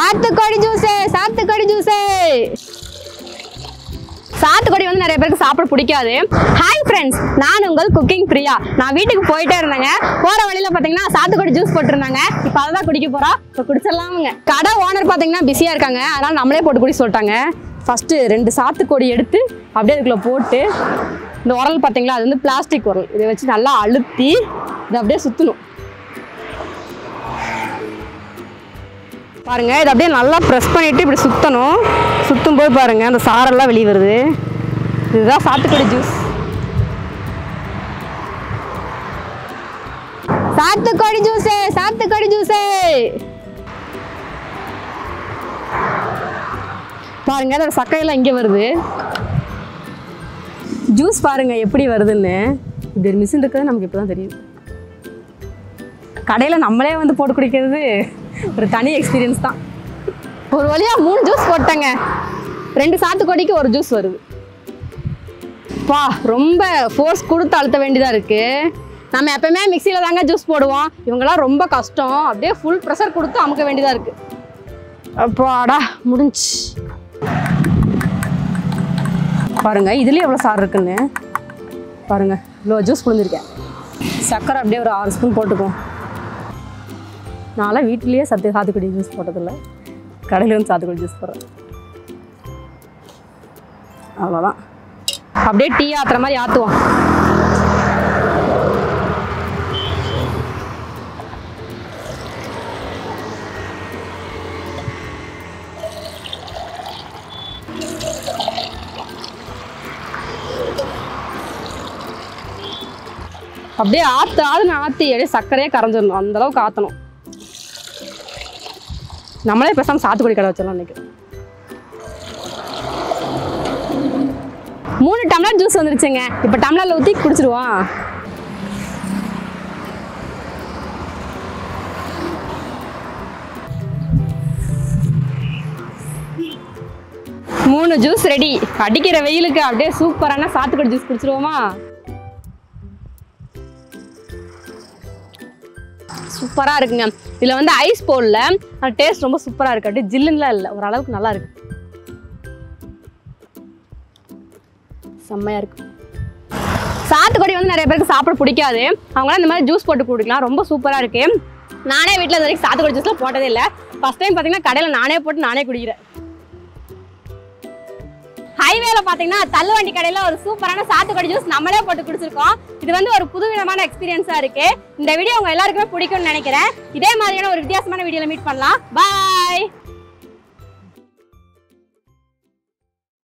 சாத்துக்குடி ஜூஸ் சாத்துக்குடி ஜூஸ் சாத்துக்குடி வந்து நிறைய பேருக்கு சாப்பிட பிடிக்காது ஹாய் ஃப்ரெண்ட்ஸ் நான் உங்கள் குக்கிங் பிரியா நான் வீட்டுக்கு போயிட்டே இருந்தேங்க போற வழியில பாத்தீங்கன்னா சாத்துக்குடி ஜூஸ் போட்டிருந்தாங்க இப்போ அதை தான் குடிக்க போறோம் இப்போ குடிச்சிடலாமுங்க கடை ஓனர் பாத்தீங்கன்னா பிஸியா இருக்காங்க அதனால நம்மளே போட்டு குடி சொல்லிட்டாங்க ஃபர்ஸ்ட் ரெண்டு சாத்துக்குடி எடுத்து அப்படியே அதுக்குள்ள போட்டு இந்த உரல் பாத்தீங்களா அது வந்து பிளாஸ்டிக் உரல் இதை வச்சு நல்லா அழுத்தி இதை அப்படியே சுத்தணும் பாருங்க இதை அப்படியே நல்லா ப்ரெஸ் பண்ணிட்டு இப்படி சுத்தணும் சுத்தும் போது பாருங்க அந்த சாரெல்லாம் வெளியே வருது இதுதான் சாத்துக்குடி ஜூஸ் சாத்துக்குடி ஜூஸ் சாத்துக்குடி ஜூஸ் பாருங்க அதோட சக்கையெல்லாம் இங்கே வருது ஜூஸ் பாருங்க எப்படி வருதுன்னு இப்படி ஒரு மிஷின் இருக்கிறது நமக்கு இப்போ தான் தெரியும் கடையில் நம்மளே வந்து போட்டு குடிக்கிறது ஒரு தனி எக்ஸ்பீரியன்ஸ் தான் ஒரு வழியாக மூணு ஜூஸ் போட்டேங்க ரெண்டு சாத்துக்கொடிக்கு ஒரு ஜூஸ் வருது பா ரொம்ப ஃபோர்ஸ் கொடுத்து அழுத்த வேண்டியதாக இருக்குது நம்ம எப்பவுமே மிக்சியில் தாங்க ஜூஸ் போடுவோம் இவங்கெல்லாம் ரொம்ப கஷ்டம் அப்படியே ஃபுல் ப்ரெஷர் கொடுத்து அமுக்க வேண்டியதாக இருக்குது அப்பாடா முடிஞ்சு பாருங்க இதுலேயே எவ்வளோ சாறு இருக்குன்னு பாருங்க இவ்வளோ ஜூஸ் புழிஞ்சிருக்கேன் சர்க்கரை அப்படியே ஒரு ஆறு ஸ்பூன் போட்டுக்குவோம் நான்லாம் வீட்டிலேயே சத்து சாத்துக்குடி ஜூஸ் போட்டதில்ல கடையில் வந்து சாத்துக்குடி ஜூஸ் போடுறேன் அவ்வளோதான் அப்படியே டீ ஆத்துற மாதிரி ஆற்றுவோம் அப்படியே ஆற்று ஆறுன்னு ஆற்றி அப்படியே சர்க்கரையே கரைஞ்சிடணும் அந்த அளவுக்கு ஆற்றணும் நம்மளே பேசாம சாத்துக்குடி கடை வச்சிடலாம் இன்னைக்கு மூணு டம்ளர் ஜூஸ் வந்துருச்சுங்க இப்போ டம்ளர்ல ஊற்றி குடிச்சிருவோம் மூணு ஜூஸ் ரெடி அடிக்கிற வெயிலுக்கு அப்படியே சூப்பரான சாத்துக்குடி ஜூஸ் குடிச்சிருவோமா சூப்பராக இருக்குங்க இதில் வந்து ஐஸ் போடல அந்த டேஸ்ட் ரொம்ப சூப்பராக இருக்கு அப்படியே ஜில்லுன்னுலாம் இல்லை ஓரளவுக்கு நல்லா இருக்கு செம்மையாக இருக்கு சாத்துக்குடி வந்து நிறைய பேருக்கு சாப்பிட பிடிக்காது அவங்களாம் இந்த மாதிரி ஜூஸ் போட்டு குடிக்கலாம் ரொம்ப சூப்பராக இருக்கு நானே வீட்டில் இது வரைக்கும் சாத்துக்குடி ஜூஸ்லாம் போட்டதே இல்லை ஃபஸ்ட் டைம் பார்த்தீங்கன்னா கடையில் நானே போட்டு நானே குடிக்கிறேன் ஹைவேல பாத்தீங்கன்னா தள்ளுவண்டி கடையில ஒரு சூப்பரான சாத்துக்குடி ஜூஸ் நம்மளே போட்டு குடிச்சிருக்கோம் இது வந்து ஒரு புதுவிதமான எக்ஸ்பீரியன்ஸா இருக்கு இந்த வீடியோ உங்க எல்லாருக்குமே பிடிக்கும்னு நினைக்கிறேன் இதே மாதிரியான ஒரு வித்தியாசமான வீடியோல மீட் பண்ணலாம் பாய்